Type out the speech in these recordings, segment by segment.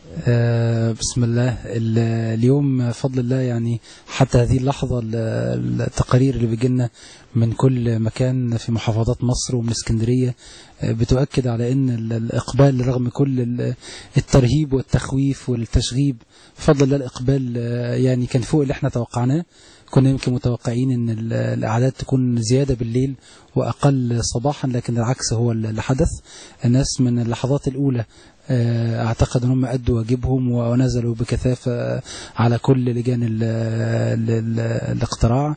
آه، بسم الله ال- اليوم فضل الله يعني حتى هذه اللحظة ال- التقارير اللي بيجينا من كل مكان في محافظات مصر ومن اسكندرية آه، بتؤكد على ان ال- الإقبال رغم كل ال- الترهيب والتخويف والتشغيب بفضل الله الإقبال آه، يعني كان فوق اللي احنا توقعناه كنا يمكن متوقعين ان ال- الاعداد تكون زياده بالليل واقل صباحا لكن العكس هو اللي حدث الناس من اللحظات الاولى آه، اعتقد ان هم ادوا واجبهم ونزلوا بكثافه على كل لجان ال ال ال الاقتراع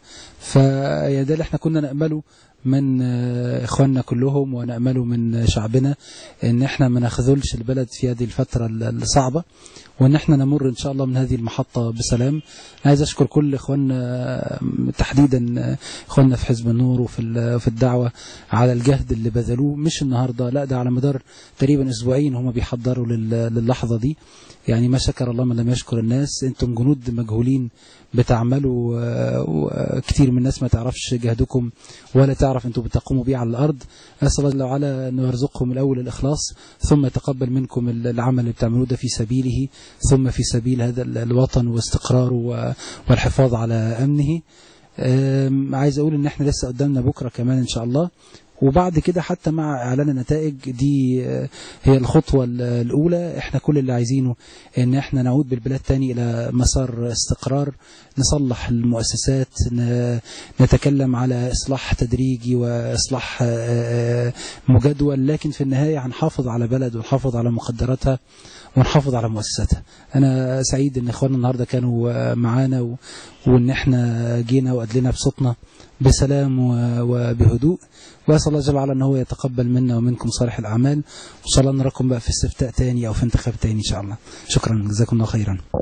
فده اللي احنا كنا نامله من آه، اخواننا كلهم ونامله من شعبنا ان احنا ما نخذلش البلد في هذه الفتره ال- الصعبه وان احنا نمر ان شاء الله من هذه المحطه بسلام أنا عايز اشكر كل اخواننا آه، تحديدا آه، اخواننا في حزب النور وفي ال- في الدعوه على الجهد اللي بذلوه مش النهارده لا ده على مدار تقريبا اسبوعين هم بيحضروا لل- للحظه دي يعني ما شكر الله من لم يشكر الناس انتم جنود مجهولين بتعملوا آه، وكتير من الناس ما تعرفش جهدكم ولا تعرف انتم بتقوموا بيه على الارض اسال الله جل وعلا انه يرزقكم الاول الاخلاص ثم يتقبل منكم ال- العمل اللي بتعملوه ده في سبيله ثم في سبيل هذا ال- الوطن واستقراره و- والحفاظ على امنه آم، عايز اقول ان احنا لسه قدامنا بكره كمان ان شاء الله وبعد كده حتى مع اعلان النتائج دي آه، هي الخطوه ال- الاولى احنا كل اللي عايزينه ان احنا نعود بالبلاد تاني الى مسار استقرار نصلح المؤسسات ن- نتكلم على اصلاح تدريجي واصلاح آه، آه، مجدول لكن في النهايه هنحافظ على بلد ونحافظ على مقدراتها ونحافظ على مؤسساتها انا سعيد ان اخواننا النهارده كانوا آه، معانا و- وان احنا جينا وادلنا بصوتنا بسلام و- وبهدوء واسال الله جل وعلا ان هو يتقبل منا ومنكم صالح الاعمال وان شاء الله نراكم بقى في استفتاء تاني او في انتخاب تاني ان شاء الله شكرا جزاكم الله خيرا